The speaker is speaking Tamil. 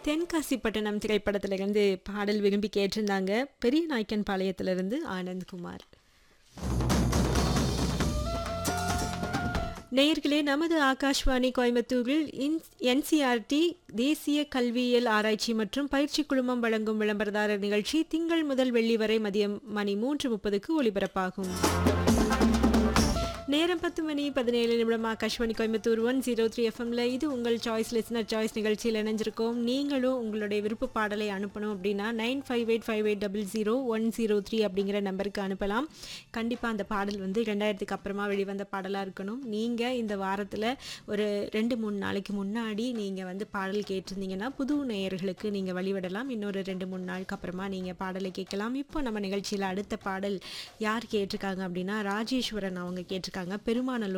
தென்காசிப்பட்டினம் திரைப்படத்திலிருந்து பாடல் விரும்பி கேட்டிருந்தாங்க பெரிய நாய்க்கன் பாளையத்திலிருந்து ஆனந்த்குமார் நேயர்களே நமது ஆகாஷ்வாணி கோயம்புத்தூரில் என்சிஆர்டி தேசிய கல்வியியல் ஆராய்ச்சி மற்றும் பயிற்சி குழுமம் வழங்கும் விளம்பரதாரர் நிகழ்ச்சி திங்கள் முதல் வெள்ளி வரை மதியம் மணி மூன்று முப்பதுக்கு ஒலிபரப்பாகும் நேரம் பத்து மணி பதினேழு நிமிடம் Akashvani Coimbatore one zero three எஃப்எம்ல இது உங்கள் சாய்ஸ் லிசனர் சாய்ஸ் நிகழ்ச்சியில் இணைஞ்சிருக்கோம் நீங்களும் உங்களுடைய விருப்ப பாடலை அனுப்பணும் அப்படின்னா nine five eight five eight double zero one zero three அப்படிங்கிற நம்பருக்கு அனுப்பலாம் கண்டிப்பாக அந்த பாடல் வந்து ரெண்டாயிரத்துக்கு அப்புறமா வெளிவந்த பாடலாக இருக்கணும் நீங்கள் இந்த வாரத்தில் ஒரு ரெண்டு மூணு நாளைக்கு முன்னாடி நீங்கள் வந்து பாடல் கேட்டிருந்தீங்கன்னா புது நேயர்களுக்கு நீங்கள் வழிவிடலாம் இன்னொரு ரெண்டு மூணு நாளுக்கு அப்புறமா நீங்கள் பாடலை கேட்கலாம் இப்போ நம்ம நிகழ்ச்சியில் அடுத்த பாடல் யார் கேட்டிருக்காங்க அப்படின்னா ராஜேஸ்வரன் அவங்க கேட்டிருக்காங்க பெருமாநல்லூர்